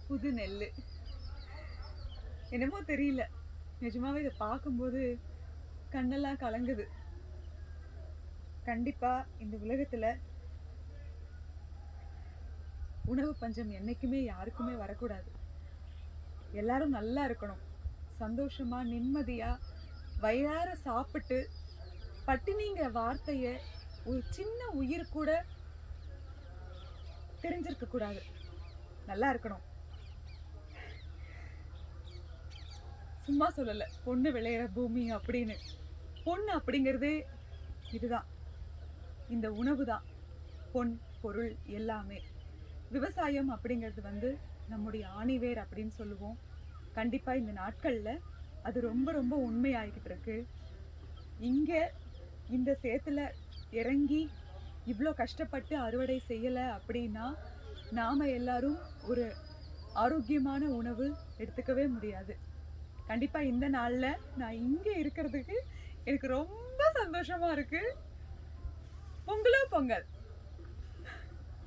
புது நெல் என்னமோ தெரியல நிஜமாவே இதை பார்க்கும்போது கண்ணெல்லாம் கலங்குது கண்டிப்பா இந்த உலகத்துல உணவு பஞ்சம் என்னைக்குமே யாருக்குமே வரக்கூடாது எல்லாரும் நல்லா இருக்கணும் சந்தோஷமா நிம்மதியா வயிறார சாப்பிட்டு பட்டினிங்கிற வார்த்தைய ஒரு சின்ன உயிர் கூட தெரிஞ்சிருக்க கூடாது நல்லா இருக்கணும் சும்மா சொல்லல பொண்ணு விளையிற பூமி அப்படின்னு பொண்ணு அப்படிங்கிறதே இதுதான் இந்த உணவு தான் பொன் பொருள் எல்லாமே விவசாயம் அப்படிங்கிறது வந்து நம்முடைய ஆணிவேர் அப்படின்னு சொல்லுவோம் கண்டிப்பா இந்த நாட்கள்ல அது ரொம்ப ரொம்ப உண்மையாகிட்டு இருக்கு இங்க இந்த சேத்துல இறங்கி இவ்வளோ கஷ்டப்பட்டு அறுவடை செய்யலை அப்படின்னா நாம எல்லாரும் ஒரு ஆரோக்கியமான உணவு எடுத்துக்கவே முடியாது கண்டிப்பா இந்த நாள்ல நான் இங்க இருக்கிறதுக்கு எனக்கு ரொம்ப சந்தோஷமா இருக்கு பொங்கலோ பொங்கல்